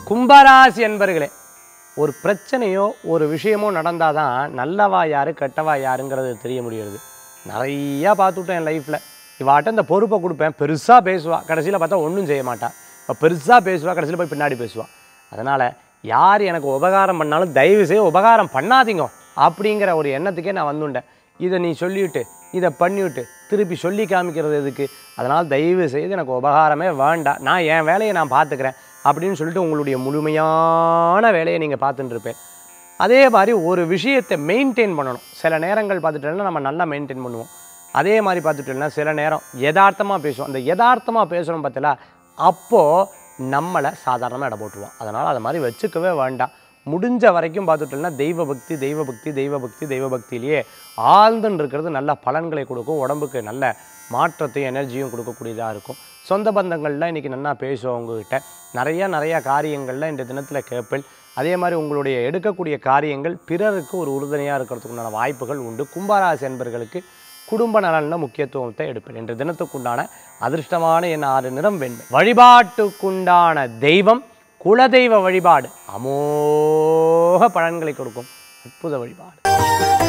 கும்பராசி என்பர்களே ஒரு பிரச்சனையோ ஒரு விஷயமோ நடந்தால் தான் நல்லவா யார் கெட்டவா யாருங்கிறது தெரிய முடியுது நிறையா பார்த்துட்டேன் என் லைஃப்பில் இவாட்ட இந்த பொறுப்பை கொடுப்பேன் பெருசாக பேசுவா கடைசியில் பார்த்தா ஒன்றும் செய்ய மாட்டா இப்போ பெருசாக பேசுவா கடைசியில் போய் பின்னாடி பேசுவா அதனால் யார் எனக்கு உபகாரம் பண்ணாலும் தயவு செய்து உபகாரம் பண்ணாதீங்க அப்படிங்கிற ஒரு எண்ணத்துக்கே நான் வந்துட்டேன் இதை நீ சொல்லிவிட்டு இதை பண்ணிவிட்டு திருப்பி சொல்லி காமிக்கிறது எதுக்கு அதனால் தயவு செய்து எனக்கு உபகாரமே வேண்டாம் நான் என் வேலையை நான் பார்த்துக்கிறேன் அப்படின்னு சொல்லிட்டு உங்களுடைய முழுமையான வேலையை நீங்கள் பார்த்துட்டு இருப்பேன் அதே மாதிரி ஒரு விஷயத்தை மெயின்டைன் பண்ணணும் சில நேரங்கள் பார்த்துட்டோம்னா நம்ம நல்லா மெயின்டைன் பண்ணுவோம் அதே மாதிரி பார்த்துட்டோம்னா சில நேரம் யதார்த்தமாக பேசுவோம் அந்த யதார்த்தமாக பேசணும் பார்த்தல அப்போது நம்மளை சாதாரணமாக இட போட்டுருவோம் அதனால் அதை மாதிரி வச்சுக்கவே வேண்டாம் முடிஞ்ச வரைக்கும் பார்த்துட்டோம்னா தெய்வ பக்தி தெய்வ பக்தி தெய்வ பக்தி தெய்வ பக்தியிலேயே ஆழ்ந்துன்னு இருக்கிறது நல்ல பலன்களை கொடுக்கும் உடம்புக்கு நல்ல மாற்றத்தையும் எனர்ஜியும் கொடுக்கக்கூடியதாக இருக்கும் சொந்த பந்தங்கள்லாம் இன்றைக்கி நல்லா பேசுவோம் உங்ககிட்ட நிறையா நிறையா காரியங்கள்லாம் இந்த தினத்தில் கேட்பேன் அதே மாதிரி உங்களுடைய எடுக்கக்கூடிய காரியங்கள் பிறருக்கு ஒரு உறுதுணையாக இருக்கிறதுக்கு உண்டான வாய்ப்புகள் உண்டு கும்பராசி என்பர்களுக்கு குடும்ப நலனில் முக்கியத்துவத்தை எடுப்பேன் இன்று தினத்துக்குண்டான அதிர்ஷ்டமான என் ஆறு நிறம் வெண்மை வழிபாட்டுக்குண்டான தெய்வம் குலதெய்வ வழிபாடு அமோக பலன்களை கொடுக்கும் அற்புத வழிபாடு